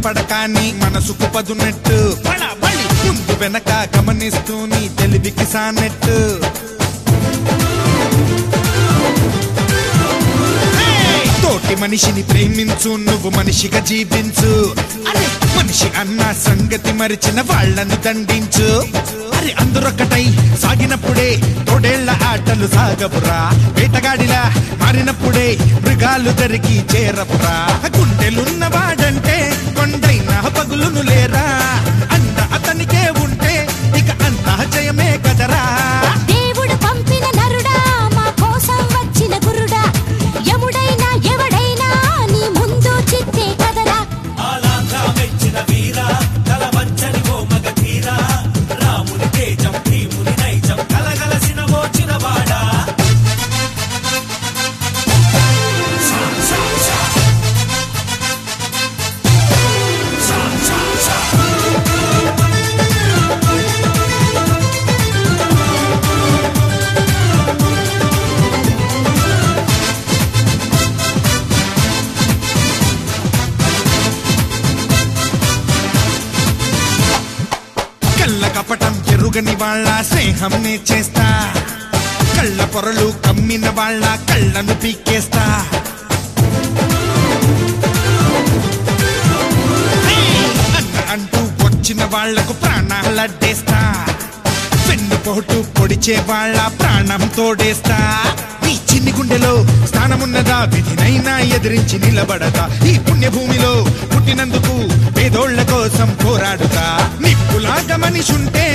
కనపడకాని మనసుకు పదునట్టు పడ బడి ముందు వెనక గమనిస్తూ నీ తెలివికి సానెట్టు హేయ్! తోటి మనిషిని ప్రేమించు నువ్వు మనిషిగా జీవించు అరే మనిషి అన్న సంగతి మరిచిన వాళ్ళను దండించు అరే అందరొక్కటై సాగినప్పుడే తోడేళ్ల ఆటలు సాగపురా వేటగాడిలా మారినప్పుడే మృగాలు దరికి చేరపురా గుండెలున్న వాడంటే కొండైన పగులును లేరా అంత అతనికే ఉంటే ఇక అంత జయమే కదరా దేవుడు పంపిన నరుడా మా కోసం వచ్చిన గురుడా యముడైనా ఎవడైనా నీ ముందు చిత్తే కదరా ఆలాంధ్ర మెచ్చిన వీర తల వంచని ఓ మగ తీర రాముని తేజం భీముని నైజం కలగలసిన మోచిన వాడా సా, సా, సా. సా, సా, సా. కళ్ళ కపటం ఎరుగని వాళ్ళ స్నేహం నే చేస్తా కళ్ళ పొరలు కమ్మిన వాళ్ళ కళ్ళను పీకేస్తా హే! అన్న అంటూ వచ్చిన వాళ్లకు ప్రాణాలడ్డేస్తా వెన్నుపోటు పొడిచే వాళ్ళ ప్రాణం తోడేస్తా నీ చిన్ని గుండెలో స్థానమున్నదా విధినైనా ఎదిరించి నిలబడతా ఈ పుణ్యభూమిలో పుట్టినందుకు పేదోళ్ల కోసం పోరాడుతా నిప్పులాగా మనిషుంటే